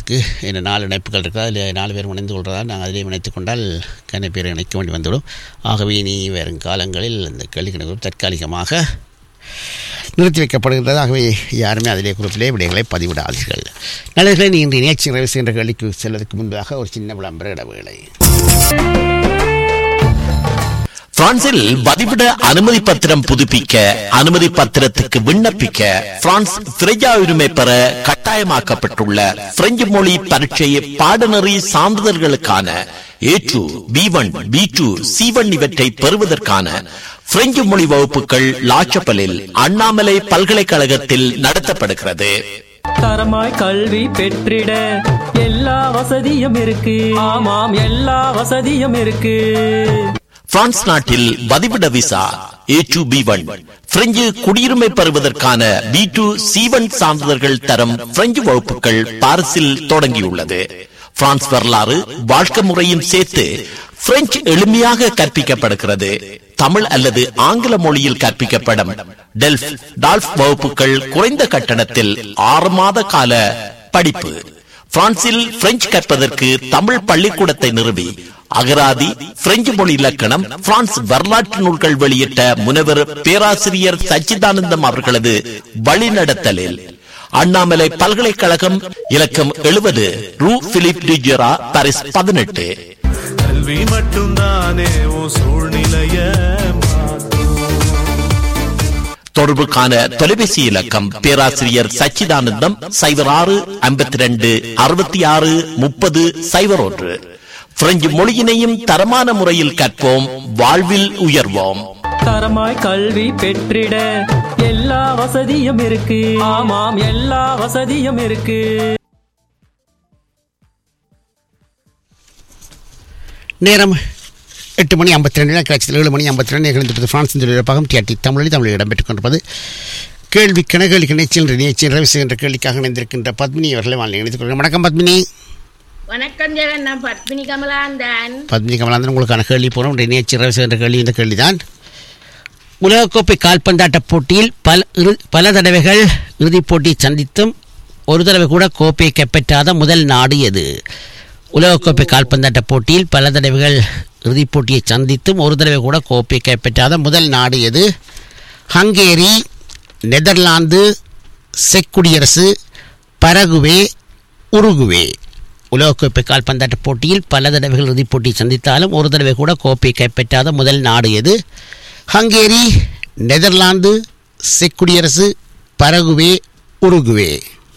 இணைப்பதற்கு என்ன நாலு இணைப்புகள் இருக்குது அதில் நாலு பேர் இணைந்து கொள்வதால் நாங்கள் அதிலே இணைத்து கொண்டால் கன பேர் இணைக்க வேண்டி வந்துவிடும் ஆகவே இனி வரும் காலங்களில் இந்த கேள்வி கணக்கு தற்காலிகமாக நிறுத்தி வைக்கப்படுகின்றது ஆகவே யாருமே அதிலே குரூப்பிலே விடயங்களை பதிவிடாதீர்கள் நல்லதில் நீ இன்று நிகழ்ச்சி நிறைவு செய்கின்ற கேள்விக்கு செல்வதற்கு முன்பாக ஒரு சின்ன விளம்பர இடைவேளை பிரான்சில் வதிவிட அனுமதி பத்திரம் புதுப்பிக்க அனுமதி பத்திரத்துக்கு விண்ணப்பிக்க பிரான்ஸ் திரையா உரிமை பெற கட்டாயமாக்கப்பட்டுள்ள பிரெஞ்சு மொழி பரீட்சை பாடநெறி சான்றிதழ்களுக்கான A two B one B two C one இவற்றை பெறுவதற்கான பிரெஞ்சு மொழி வகுப்புகள் லாச்சப்பலில் அண்ணாமலை பல்கலைக்கழகத்தில் நடத்தப்படுகிறது தரமாய் கல்வி பெற்றிட எல்லா வசதியும் இருக்கு ஆமாம் எல்லா வசதியும் இருக்கு பிரான்ஸ் நாட்டில் வதிவிட visa A two B one French குடியுரிமை பெறுவதற்கான பி டூ சி ஒன் சான்றிதழ்கள் தரம் பிரெஞ்சு வகுப்புகள் பாரிஸில் தொடங்கியுள்ளது பிரான்ஸ் வரலாறு வாழ்க்கை முறையும் சேர்த்து பிரெஞ்சு எளிமையாக கற்பிக்கப்படுகிறது தமிழ் அல்லது ஆங்கில மொழியில் கற்பிக்கப்படும் டெல்ஃப் டால்ஃப் வகுப்புகள் குறைந்த கட்டணத்தில் ஆறு மாத கால படிப்பு பிரான்சில் பிரெஞ்சு கற்பதற்கு தமிழ் பள்ளிக்கூடத்தை நிறுவி அகராதி பிரெஞ்சு மொழி இலக்கணம் பிரான்ஸ் வரலாற்று நூல்கள் வெளியிட்ட முனைவர் பேராசிரியர் சச்சிதானந்தம் அவர்களது வழிநடத்தலில் அண்ணாமலை பல்கலைக்கழகம் இலக்கம் எழுபது ரூ பிலிப் டிஜெரா பாரிஸ் பதினெட்டு கல்வி மட்டும்தானே உன் சூழ்நிலைய தொடர்புக்கான தொலைபேசி இலக்கம் பேராசிரியர் சச்சிதானந்தம் சைபர் ஆறு ஐம்பத்தி ரெண்டு அறுபத்தி ஆறு முப்பது சைபர் ஒன்று பிரெஞ்சு மொழியினையும் தரமான முறையில் கற்போம் வாழ்வில் உயர்வோம் தரமாய் கல்வி பெற்றிட எல்லா வசதியும் இருக்கு ஆமாம் எல்லா வசதியும் இருக்கு நேரம் எட்டு மணி ஐம்பத்தி ரெண்டு கட்சியில் ஏழு மணி ஐம்பத்தி ரெண்டு நிகழ்ந்து பிரான்சின் தொழிலப்பகம் டிஆர்டி தமிழில் தமிழில் இடம்பெற்றுக் கொண்டிருப்பது கேள்வி கணக்கு நிகழ்ச்சியில் நிகழ்ச்சி நிறைவு செய்கின்ற கேள்விக்காக இணைந்திருக்கின்ற பத்மினி அவர்களை வாழ்ந்து இணைத்துக் கொள்கிறேன் வணக்கம் பத்மினி வணக்கம் ஜெகன் நான் பத்மினி கமலாந்தன் பத்மினி கமலாந்தன் உங்களுக்கான கேள்வி போகிறோம் இன்றைய நிகழ்ச்சி நிறைவு செய்கின்ற கேள்வி இந்த கேள்விதான் உலகக்கோப்பை கால்பந்தாட்ட போட்டியில் பல இறு- பல தடவைகள் இறுதிப் போட்டியை சந்தித்தும் ஒரு தடவை கூட கோப்பையை கைப்பற்றாத முதல் நாடு எது உலகக்கோப்பை கால்பந்தாட்ட போட்டியில் பல தடவைகள் இறுதிப் போட்டியை சந்தித்தும் ஒரு தடவை கூட கோப்பையை கைப்பற்றாத முதல் நாடு எது ஹங்கேரி நெதர்லாந்து செக் குடியரசு பரகுவே உருகுவே உலகக்கோப்பை கால்பந்தாட்ட போட்டியில் பல தடவைகள் இறுதிப் போட்டியை சந்தித்தாலும் ஒரு தடவை கூட கோப்பையை கைப்பற்றாத முதல் நாடு எது ஹங்கேரி நெதர்லாந்து செக் குடியரசு பரகுவே உருகுவே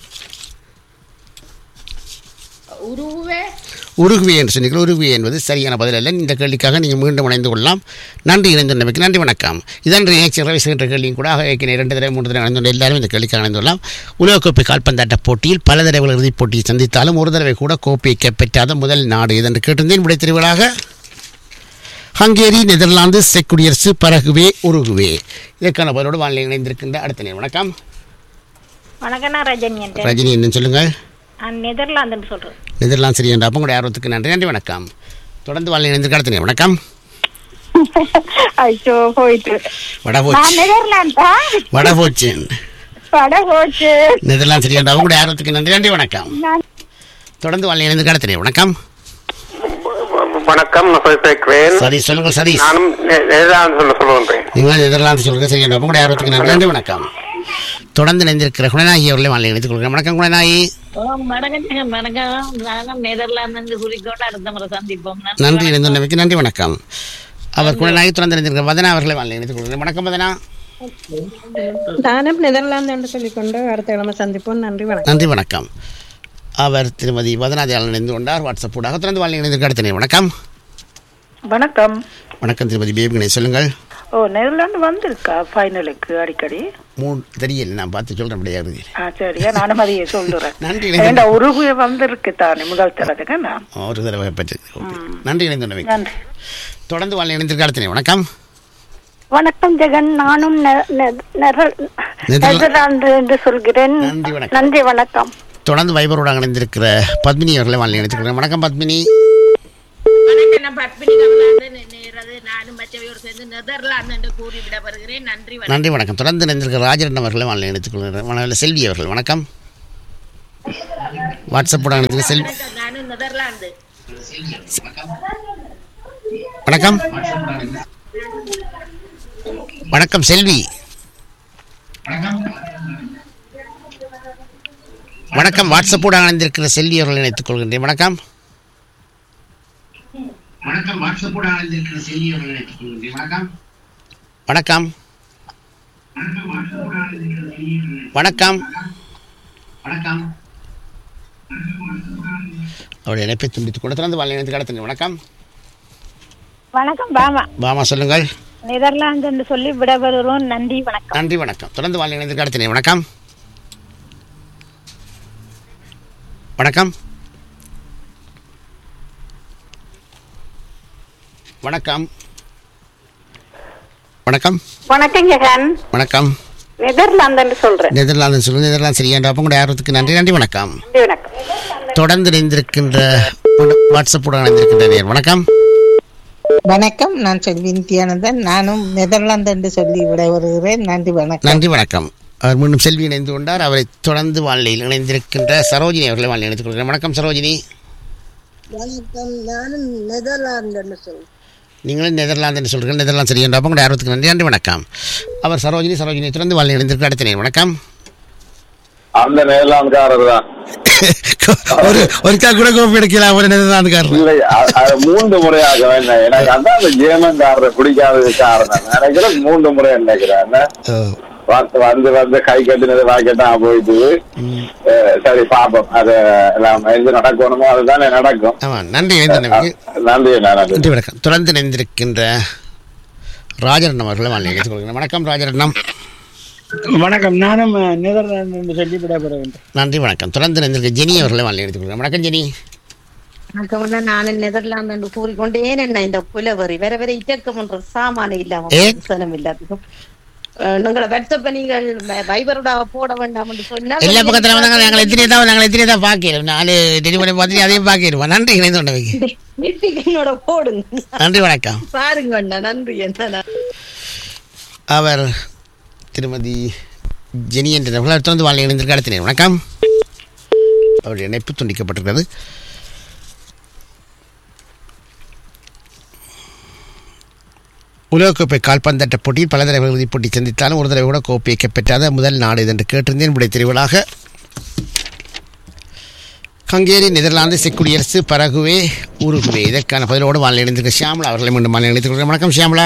உருவே உருகுவே என்று சொன்னீர்கள் உருகுவே என்பது சரியான பதில் அல்ல இந்த கேள்விக்காக நீங்கள் மீண்டும் இணைந்து கொள்ளலாம் நன்றி இணைந்து நம்பிக்கை நன்றி வணக்கம் இதான் நிகழ்ச்சி நிறைவு செய்கின்ற கேள்வியும் கூட ஆக ஏற்கனவே இரண்டு தடவை மூன்று தடவை இணைந்து கொண்ட எல்லாரும் இந்த கேள்விக்காக இணைந்து கொள்ளலாம் உலகக்கோப்பை கால்பந்தாட்ட போட்டியில் பல தடவைகள் இறுதிப் போட்டியை சந்தித்தாலும் ஒரு தடவை கூட கோப்பையை கைப்பற்றாத முதல் நாடு இது என்று கேட்டிருந்தேன் விடை தெரிவுகளாக ஹங்கேரி நெதர்லாந்து செக் குடியரசு பரகுவே உருகுவே இதற்கான பதிலோடு வானிலை இணைந்திருக்கின்ற அடுத்த நேரம் வணக்கம் வணக்கம் நான் ரஜினி என்றேன் ரஜினி என்ன சொல்லுங்கள் நான் நெதர்லாந்துன்னு சொல்றேன் நெதர்லாந்து சரி என்ற அப்போ உங்களுடைய ஆர்வத்துக்கு நன்றி நன்றி வணக்கம் தொடர்ந்து வானிலை இணைந்திருக்க அடுத்த நேரம் வணக்கம் ஐயோ போயிட்டு வடபோச்சு நான் நெதர்லாந்தா வடபோச்சு பட போச்சு நெதர்லாந்து சரி என்ற உங்களுடைய ஆர்வத்துக்கு நன்றி நன்றி வணக்கம் நான் தொடர்ந்து வானிலை இணைந்திருக்க அடுத்த நேரம் வணக்கம் வணக்கம் நான் போய் பேசுகிறேன் சரி சொல்லுங்கள் சதீஷ் நானும் நெ- நெதர்லாந்து சொல்ல சொல்லுவேன் நீங்கள் நெதர்லாந்து சொல்லுங்கள் சரி என்ற அப்போ உங்களுடைய ஆர்வத்துக்கு நன்றி நன்றி வணக்கம் தொடர்ந்து இணைந்திருக்கிற குணநாயகி அவர்களை வானிலை இணைத்துக் கொள்கிறேன் வணக்கம் குணநாயகி வணக்கம் வணக்கம் நானும் நெதர்லாந்து குறிக்கோண்டு அடுத்த முறை சந்திப்போம் நன்றி இணைந்து நம்பிக்கை நன்றி வணக்கம் அவர் குணநாயகி தொடர்ந்து இணைந்திருக்கிற வதனா அவர்களை வானிலை இணைத்துக் கொள்கிறேன் வணக்கம் வதனா நானும் நெதர்லாந்து என்று சொல்லிக்கொண்டு அடுத்த கிழமை சந்திப்போம் நன்றி வணக்கம் நன்றி வணக்கம் அவர் திருமதி வதனாதியாளன் இணைந்து கொண்டார் வாட்ஸ்அப் ஊடாக தொடர்ந்து வானிலை இணைந்திருக்க அடுத்த நேரம் வணக்கம் வணக்கம் வணக்கம் திருமதி பேபிகனை சொல்லுங்கள் ஓ நெதர்லாந்து வந்திருக்கா ஃபைனலுக்கு அடிக்கடி மூணு தெரியல நான் பார்த்து சொல்கிறேன் அப்படியே இறுதி ஆ சரியா நானும் அதையே சொல்லுறேன் நன்றி ஏண்டா உருகுவே வந்திருக்கு தானே முதல் தரதுக்கு நான் ஒரு தடவை பற்றி ஓகே நன்றி இணைந்து நம்பிக்கை நன்றி தொடர்ந்து வானிலை இணைந்திருக்க அடுத்த நேரம் வணக்கம் வணக்கம் ஜெகன் நானும் நெ- நெ- நெதர்- நெதர்லா- நெதர்லாந்து என்று சொல்கிறேன் நன்றி வணக்கம் நன்றி வணக்கம் தொடர்ந்து வைபரோடாக இணைந்திருக்கிற பத்மினி அவர்களை வானிலை இணைத்துக் கொள்கிறேன் வணக்கம் பத்மினி வணக்கம் நான் பத்மினி கமலாந்தன் நேரது நானும் மற்றவையோடு சேர்ந்து நெதர்லாந்து என்று கூறிவிட வருகிறேன் நன்றி வணக்கம் நன்றி வணக்கம் தொடர்ந்து இணைந்திருக்கிற ராஜரன் அவர்களை வானிலை இணைத்துக் கொள்கிறேன் வணக்கம் செல்வி அவர்கள் வணக்கம் வாட்ஸ்அப் ஊடகத்தில் செல்வி வணக்கம் நானும் நெதர்லாந்து வணக்கம் வணக்கம் செல்வி வணக்கம் வாட்ஸ்அப் ஊடாக இணைந்திருக்கிற செல்வி அவர்களை இணைத்துக் கொள்கின்றேன் வணக்கம் வணக்கம் வாட்ஸ்அப் ஊடாக இணைந்திருக்கிற செல்வி அவர்களை இணைத்துக் கொள்கின்றேன் வணக்கம் வணக்கம் வணக்கம் வணக்கம் அவருடைய இணைப்பை துண்டித்துக் கொண்டு திறந்து வாழ் இணைத்து கடத்தினேன் வணக்கம் வணக்கம் பாமா பாமா சொல்லுங்கள் நெதர்லாந்து என்று சொல்லி விடைபெறுகிறோம் நன்றி வணக்கம் நன்றி வணக்கம் தொடர்ந்து வாழ் இணைந்து கடத்தினேன் வணக்கம் வணக்கம் வணக்கம் வணக்கம் வணக்கம் ஜெகன் வணக்கம் நெதர்லாந்து சொல்றேன் நெதர்லாந்து சொல்லுங்க நெதர்லாந்து சரியாண்ட அப்போ உங்களுடைய ஆர்வத்துக்கு நன்றி நன்றி வணக்கம் நன்றி வணக்கம் தொடர்ந்து இணைந்திருக்கின்ற வாட்ஸ்அப் உடன் இணைந்திருக்கின்ற நேர் வணக்கம் வணக்கம் நான் செல்வி நித்யானந்தன் நானும் நெதர்லாந்து என்று சொல்லி விட வருகிறேன் நன்றி வணக்கம் நன்றி வணக்கம் அவர் மீண்டும் செல்வி இணைந்து கொண்டார் அவரை தொடர்ந்து வானிலையில் இணைந்திருக்கின்ற சரோஜினி அவர்களை வானிலை இணைத்துக் கொள்கிறேன் வணக்கம் சரோஜினி வணக்கம் நானும் நெதர்லாந்து என்று சொல்றேன் நீங்களும் நெதர்லாந்து என்று சொல்கிறீர்கள் நெதர்லாந்து சரி என்ற உங்களுடைய ஆர்வத்துக்கு நன்றி நன்றி வணக்கம் அவர் சரோஜினி சரோஜினி தொடர்ந்து வானிலை இணைந்திருக்க அடுத்த நேர் வணக்கம் அந்த நெதர்லாந்துக்காரர் தான் ஒரு ஒருக்கா கூட கோப்பி எடுக்கலாம் ஒரு நெதர்லாந்துக்காரர் இல்லை அ- அது மூன்று முறையாக வேண்டாம் எனக்கு அதான் அந்த ஜேமன்காரரை பிடிக்காதது காரணம் நினைக்கிறேன் மூன்று முறை நினைக்கிறேன் என்ன? வந்து வந்து வந்து கை கட்டினது வாக்கெட்டா போயிட்டு அஹ், சரி பாப்போம் அது எல்லாம் எது நடக்கணுமோ அதுதானே நடக்கும் ஆமாம் நன்றி இணைந்தனவுக்கு நன்றி நன்றி நன்றி வணக்கம் தொடர்ந்து இணைந்திருக்கின்ற ராஜரட்னம் அவர்களை வானிலை இணைத்துக் கொள்கிறேன் வணக்கம் ராஜரட்னம் வணக்கம் நானும் நெதர்லாந்து என்று சொல்லி விடைபெறுகின்றேன் நன்றி வணக்கம் தொடர்ந்து இணைந்திருக்க ஜெனி அவர்களை வானிலை இணைத்துக் கொள்கிறேன் வணக்கம் ஜெனி வணக்கம் நான் நெதர்லாந்து என்று கூறிக்கொண்டேன் என்ன இந்த புலவரி வேற வேற இயக்கம் என்ற சாமான இல்லாம ஏ? சனம் இல்லாததும் உங்களை வாட்ஸ்அப்ப நீங்கள் வைபரோட போட வேண்டாம் என்று சொன்னா எல்லா பக்கத்துல வந்தாங்க நாங்கள் எத்தனை தான் நாங்கள் எத்தனை தான் பார்க்கிறோம் நாலு டெலிவரி பார்த்துட்டு அதையும் பார்க்கிறோம் நன்றி இணைந்து கொண்டவைக்கு என்னோட போடுங்க நன்றி வணக்கம் பாருங்க அண்ணா நன்றி என்ன அவர் திருமதி ஜெனி என்ற நபர்கள் தொடர்ந்து வாழ்க்கை இணைந்திருக்க அடுத்த வணக்கம் அவருடைய இணைப்பு துண்டிக்கப்பட்டிருக்கிறது உலகக்கோப்பை கால்பந்தாட்ட போட்டியில் பல தடவை இறுதிப் போட்டி சந்தித்தாலும் ஒரு தடவை கூட கோப்பையை கைப்பற்றாத முதல் நாடு இது என்று கேட்டிருந்தேன் விடை தெரிவலாக ஹங்கேரி நெதர்லாந்து செக் குடியரசு பரகுவே உருகுவே இதற்கான பதிலோடு வாழ் இணைந்திருக்க ஷியாமலா அவர்களை மீண்டும் வாழ் இணைத்துக் கொள்கிறேன் வணக்கம் ஷியாமலா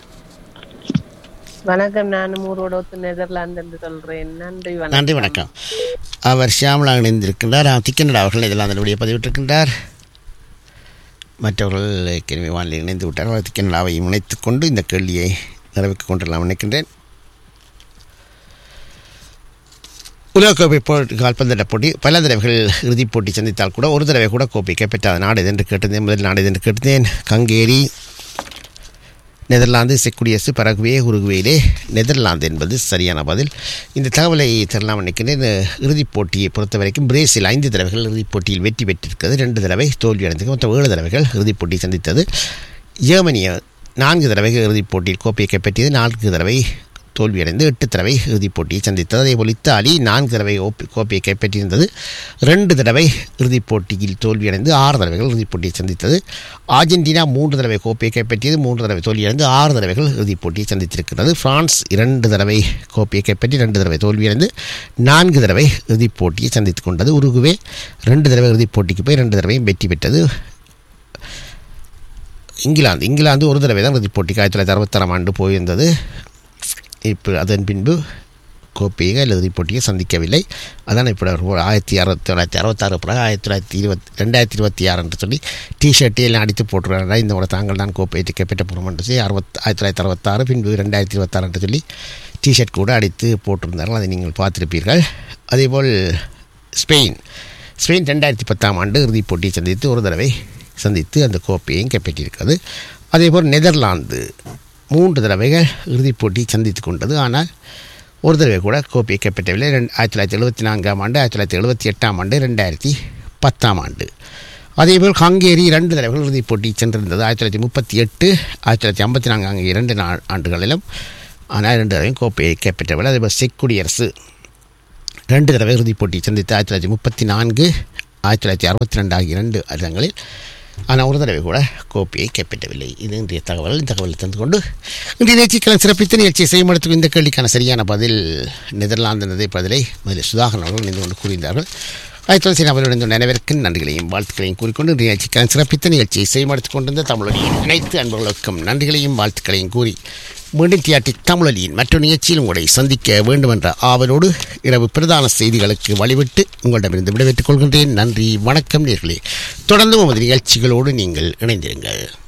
வணக்கம் நான் ஊரோட ஒத்து நெதர்லாந்து என்று சொல்றேன் நன்றி வணக்கம் நன்றி வணக்கம் அவர் ஷியாமலா இணைந்திருக்கின்றார் திக்கனடா அவர்கள் இதெல்லாம் அதனுடைய பதிவிட்டிருக்கின்றார் மற்றவர்கள் ஏற்கனவே வானிலை இணைந்து விட்டார் அவர் திக்கனடாவையும் இணைத்துக் கொண்டு இந்த கேள்வியை நிறைவுக்கு கொண்டுலாம் நினைக்கின்றேன் உலகக்கோப்பை போட்டி கால்பந்தாட்ட போட்டி பல தடவைகள் இறுதிப் போட்டி சந்தித்தால் கூட ஒரு தடவை கூட கோப்பை கைப்பற்றாத நாடு எது என்று கேட்டிருந்தேன் முதல் நாடு எது என்று கேட்டிருந்தேன் கங்கேரி நெதர்லாந்து செக் குடியரசு பரகுவே உருகுவேயிலே நெதர்லாந்து என்பது சரியான பதில் இந்த தகவலை தரலாம் நினைக்கிறேன் இந்த இறுதிப் போட்டியை பொறுத்த வரைக்கும் பிரேசில் ஐந்து தடவைகள் இறுதிப் போட்டியில் வெற்றி பெற்றிருக்கிறது ரெண்டு தடவை தோல்வி அடைந்தது மொத்தம் ஏழு தடவைகள் இறுதிப் போட்டி சந்தித்தது ஜெர்மனிய நான்கு தடவைகள் இறுதிப் போட்டியில் கோப்பையை கைப்பற்றியது நான்கு தடவை தோல்வியடைந்து எட்டு தடவை இறுதிப் போட்டியை சந்தித்தது அதேபோல் இத்தாலி நான்கு தடவை ஓப்பி கோப்பையை கைப்பற்றியிருந்தது ரெண்டு தடவை இறுதிப் போட்டியில் தோல்வியடைந்து ஆறு தடவைகள் இறுதிப் போட்டியை சந்தித்தது ஆர்ஜென்டினா மூன்று தடவை கோப்பையை கைப்பற்றியது மூன்று தடவை தோல்வியடைந்து ஆறு தடவைகள் இறுதிப் போட்டியை சந்தித்திருக்கிறது பிரான்ஸ் இரண்டு தடவை கோப்பையை கைப்பற்றி ரெண்டு தடவை தோல்வியடைந்து நான்கு தடவை இறுதிப் போட்டியை சந்தித்துக் கொண்டது உருகுவே ரெண்டு தடவை இறுதிப் போட்டிக்கு போய் ரெண்டு தடவையும் வெற்றி பெற்றது இங்கிலாந்து இங்கிலாந்து ஒரு தடவை தான் இறுதிப் போட்டிக்கு ஆயிரத்தி தொள்ளாயிரத்தி அறுபத்தாறாம் ஆண்டு போயிருந்தது இப்போ அதன் பின்பு கோப்பையை இறுதிப் போட்டியை சந்திக்கவில்லை அதான் இப்போ ஒரு ஆயிரத்தி அறுபத்தி தொள்ளாயிரத்தி அறுபத்தாறு பிறகு ஆயிரத்தி தொள்ளாயிரத்தி இருபத்தி ரெண்டாயிரத்தி இருபத்தி ஆறு என்று சொல்லி டிஷர்ட்டை எல்லாம் அடித்து போட்டுருக்காங்க இந்த முறை தாங்கள் தான் கோப்பையை கைப்பற்ற போகிறோம் என்று சொல்லி அறுபத் ஆயிரத்தி தொள்ளாயிரத்தி அறுபத்தாறு பின்பு ரெண்டாயிரத்தி இருபத்தாறு என்று சொல்லி டிஷர்ட் கூட அடித்து போட்டிருந்தார்கள் அதை நீங்கள் பார்த்துருப்பீர்கள் அதேபோல் ஸ்பெயின் ஸ்பெயின் ரெண்டாயிரத்தி பத்தாம் ஆண்டு இறுதிப் போட்டியை சந்தித்து ஒரு தடவை சந்தித்து அந்த கோப்பையையும் கைப்பற்றியிருக்கிறது அதேபோல் நெதர்லாந்து மூன்று தடவைகள் இறுதிப் போட்டி சந்தித்து கொண்டது ஆனால் ஒரு தடவை கூட கோப்பையை கைப்பற்றவில்லை ரெண்டு ஆயிரத்தி தொள்ளாயிரத்தி எழுபத்தி நான்காம் ஆண்டு ஆயிரத்தி தொள்ளாயிரத்தி எழுபத்தி எட்டாம் ஆண்டு ரெண்டாயிரத்தி பத்தாம் ஆண்டு அதேபோல் ஹங்கேரி இரண்டு தடவைகள் இறுதிப் போட்டி சென்றிருந்தது ஆயிரத்தி தொள்ளாயிரத்தி முப்பத்தி எட்டு ஆயிரத்தி தொள்ளாயிரத்தி ஐம்பத்தி நான்கு ஆகிய இரண்டு நா- ஆண்டுகளிலும் ஆனால் இரண்டு தடவையும் கோப்பையை கைப்பற்றவில்லை அதேபோல் செக் குடியரசு ரெண்டு தடவை இறுதிப் போட்டி சந்தித்து ஆயிரத்தி தொள்ளாயிரத்தி முப்பத்தி நான்கு ஆயிரத்தி தொள்ளாயிரத்தி அறுபத்தி ரெண்டு ஆகிய இரண்டு இடங்களில் ஆனால் ஒரு தடவை கூட கோப்பையை கைப்பற்றவில்லை இது இன்றைய தகவல் இந்த தகவலை தந்து கொண்டு இன்றைய நிகழ்ச்சிக்கான சிறப்பித்த நிகழ்ச்சியை செய்யமடுத்தும் இந்த கேள்விக்கான சரியான பதில் நெதர்லாந்து நதை பதிலை முதலில் சுதாகரன் அவர்கள் இணைந்து கொண்டு கூறியிருந்தார்கள் ஆயிரத்தி தொள்ளாயிரத்தி அவர்களுடைய நினைவிற்கு நன்றிகளையும் வாழ்த்துக்களையும் கூறிக்கொண்டு இன்றைய நிகழ்ச்சிக்கான சிறப்பித்த நிகழ்ச்சியை செய்யமடுத்துக் கொண்டிருந்த தமிழொலியின் அனைத்து அன்பர்களுக்கும் நன்றிகளையும் வாழ்த்துக்களையும் கூறி மீண்டும் தியாட்டி தமிழொலியின் மற்றொரு நிகழ்ச்சியில் உங்களை சந்திக்க வேண்டும் என்ற ஆவலோடு இரவு பிரதான செய்திகளுக்கு வழிவிட்டு உங்களிடமிருந்து விடைபெற்றுக் கொள்கின்றேன் நன்றி வணக்கம் நேர்களே தொடர்ந்து உமது நிகழ்ச்சிகளோடு நீங்கள் இணைந்திருங்கள்